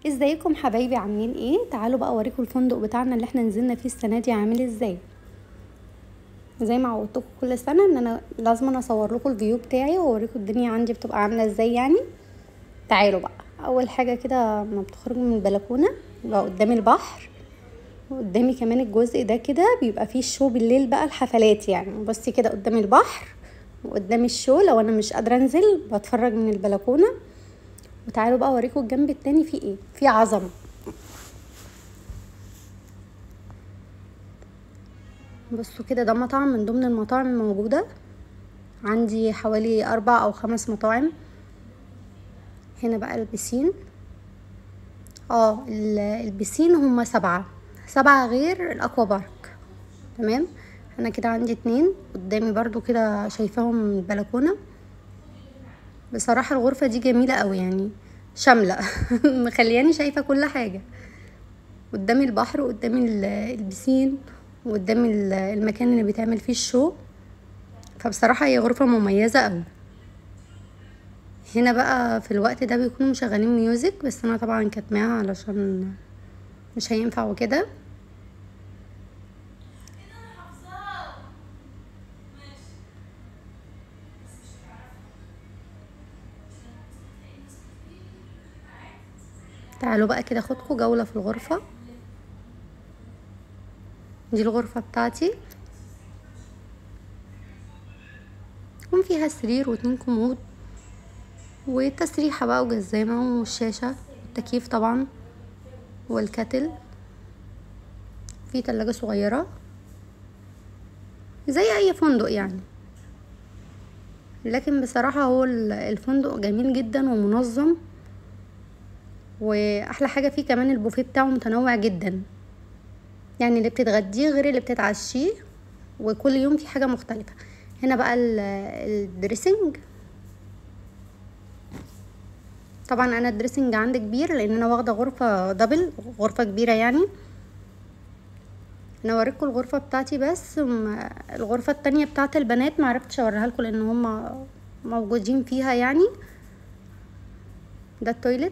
ازيكم حبايبي عاملين ايه تعالوا بقى اوريكم الفندق بتاعنا اللي احنا نزلنا فيه السنه دي عامل ازاي زي ما عودتكم كل سنه ان انا لازم اصور لكم الفيو بتاعي واوريكم الدنيا عندي بتبقى عامله ازاي يعني تعالوا بقى اول حاجه كده ما بتخرج من البلكونه يبقى قدامي البحر وقدامي كمان الجزء ده كده بيبقى فيه الشو بالليل بقى الحفلات يعني بصي كده قدامي البحر وقدامي الشو لو انا مش قادره انزل بتفرج من البلكونه وتعالوا بقى اوريكم الجنب التاني فيه ايه فيه عظمه بصوا كده ده مطعم من ضمن المطاعم الموجوده عندي حوالي اربع او خمس مطاعم هنا بقى البسين اه البسين هما سبعة سبعة غير الاكوا بارك تمام انا كده عندي اتنين قدامي برضو كده شايفاهم من البلكونه بصراحه الغرفه دي جميله قوي يعني شامله مخلياني شايفه كل حاجه قدامي البحر وقدامي البسين وقدامي المكان اللي بيتعمل فيه الشو فبصراحه هي غرفه مميزه قوي هنا بقى في الوقت ده بيكونوا مشغلين ميوزك بس انا طبعا كاتماها علشان مش هينفع وكده تعالوا بقى كده خدكم جولة في الغرفة دي الغرفة بتاعتي يكون فيها سرير واتنين كومود والتسريحة بقى وجزامة والشاشة والتكييف طبعا والكتل في تلاجة صغيرة زي اي فندق يعني لكن بصراحة هو الفندق جميل جدا ومنظم واحلى حاجه فيه كمان البوفيه بتاعه متنوع جدا يعني اللي بتتغديه غير اللي بتتعشيه وكل يوم في حاجه مختلفه هنا بقى الدريسنج طبعا انا الدريسنج عندي كبير لان انا واخده غرفه دبل غرفه كبيره يعني انا اوريكم الغرفه بتاعتي بس الغرفه التانية بتاعت البنات معرفتش اوريها لكم لان هما موجودين فيها يعني ده التويلت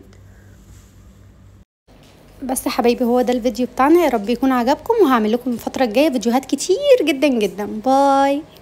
بس حبايبي هو ده الفيديو بتاعنا يا رب يكون عجبكم وهعمل لكم الفتره الجايه فيديوهات كتير جدا جدا باي